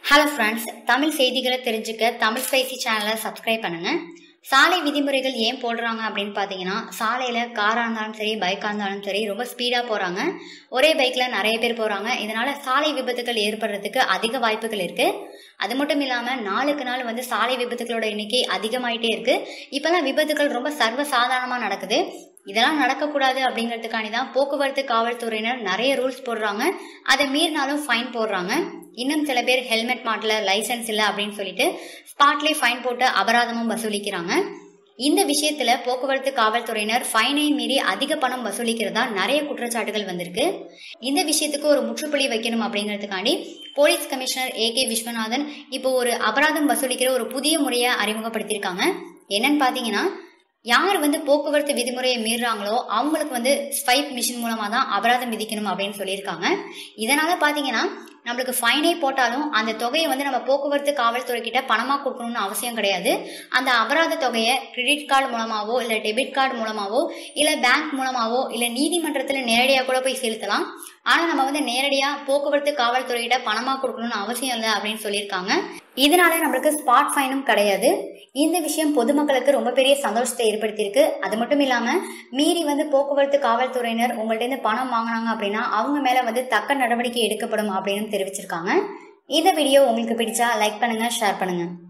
hello friends Tamil செய்திகளை தெரிஞ்சுக்க Tamil spicy சேனலை சப்ஸ்கிரைப் பண்ணுங்க சாலை விதிமுறைகள் ஏன் போடுறாங்க அப்படின்னு பார்த்தீங்கன்னா சாலையில் காராக இருந்தாலும் சரி பைக்காக இருந்தாலும் சரி ரொம்ப ஸ்பீடாக போகிறாங்க ஒரே பைக்கில் நிறைய பேர் போகிறாங்க இதனால் சாலை விபத்துகள் ஏற்படுறதுக்கு அதிக வாய்ப்புகள் இருக்குது அது மட்டும் இல்லாமல் நாளுக்கு நாள் வந்து சாலை விபத்துகளோட எண்ணிக்கை அதிகமாயிட்டே இருக்குது இப்போல்லாம் விபத்துகள் ரொம்ப சர்வ சாதாரணமாக நடக்குது இதெல்லாம் நடக்கக்கூடாது அப்படிங்கிறதுக்காண்டி தான் போக்குவரத்து காவல்துறையினர் நிறைய ரூல்ஸ் போடுறாங்க அதை மீறினாலும் ஃபைன் போடுறாங்க இன்னும் சில பேர் ஹெல்மெட் மாட்டல லைசன்ஸ் இல்லை அப்படின்னு சொல்லிட்டு ஸ்பாட்லேயே ஃபைன் போட்டு அபராதமும் வசூலிக்கிறாங்க இந்த விஷயத்துல போக்குவரத்து காவல்துறையினர் ஃபைனை மீறி அதிக பணம் வசூலிக்கிறதா நிறைய குற்றச்சாட்டுகள் வந்திருக்கு இந்த விஷயத்துக்கு ஒரு முற்றுப்புள்ளி வைக்கணும் அப்படிங்கிறதுக்காண்டி police commissioner A K Viswanathan இப்போ ஒரு அபராதம் வசூலிக்கிற ஒரு புதிய முறையை அறிமுகப்படுத்தியிருக்காங்க என்னன்னு பார்த்தீங்கன்னா யார் வந்து போக்குவரத்து விதிமுறையை மீறுறாங்களோ அவங்களுக்கு வந்து ஸ்வைப் மிஷின் மூலமாக தான் அபராதம் விதிக்கணும் அப்படின்னு சொல்லியிருக்காங்க இதனால பார்த்தீங்கன்னா நம்மளுக்கு ஃபைனே போட்டாலும் அந்த தொகையை வந்து நம்ம போக்குவரத்து காவல்துறை கிட்ட பணமாக கொடுக்கணும்னு அவசியம் கிடையாது அந்த அபராத தொகையை கிரெடிட் கார்டு மூலமாவோ இல்லை டெபிட் கார்டு மூலமாவோ இல்லை பேங்க் மூலமாவோ இல்லை நீதிமன்றத்தில் நேரடியாக கூட போய் செலுத்தலாம் ஆனால் நம்ம வந்து நேரடியாக போக்குவரத்து காவல்துறையிட்ட பணமாக கொடுக்கணும்னு அவசியம் இல்லை அப்படின்னு சொல்லியிருக்காங்க இதனால நம்மளுக்கு ஸ்பாட் ஃபைனும் கிடையாது இந்த விஷயம் பொதுமக்களுக்கு ரொம்ப பெரிய சந்தோஷத்தை ஏற்படுத்தியிருக்கு அது மட்டும் இல்லாமல் மீறி வந்து போக்குவரத்து காவல்துறையினர் உங்கள்ட்ட இருந்து பணம் வாங்கினாங்க அப்படின்னா அவங்க மேலே வந்து தக்க நடவடிக்கை எடுக்கப்படும் அப்படின்னு தெரிவிச்சிருக்காங்க இந்த வீடியோ உங்களுக்கு பிடிச்சா லைக் பண்ணுங்க ஷேர் பண்ணுங்க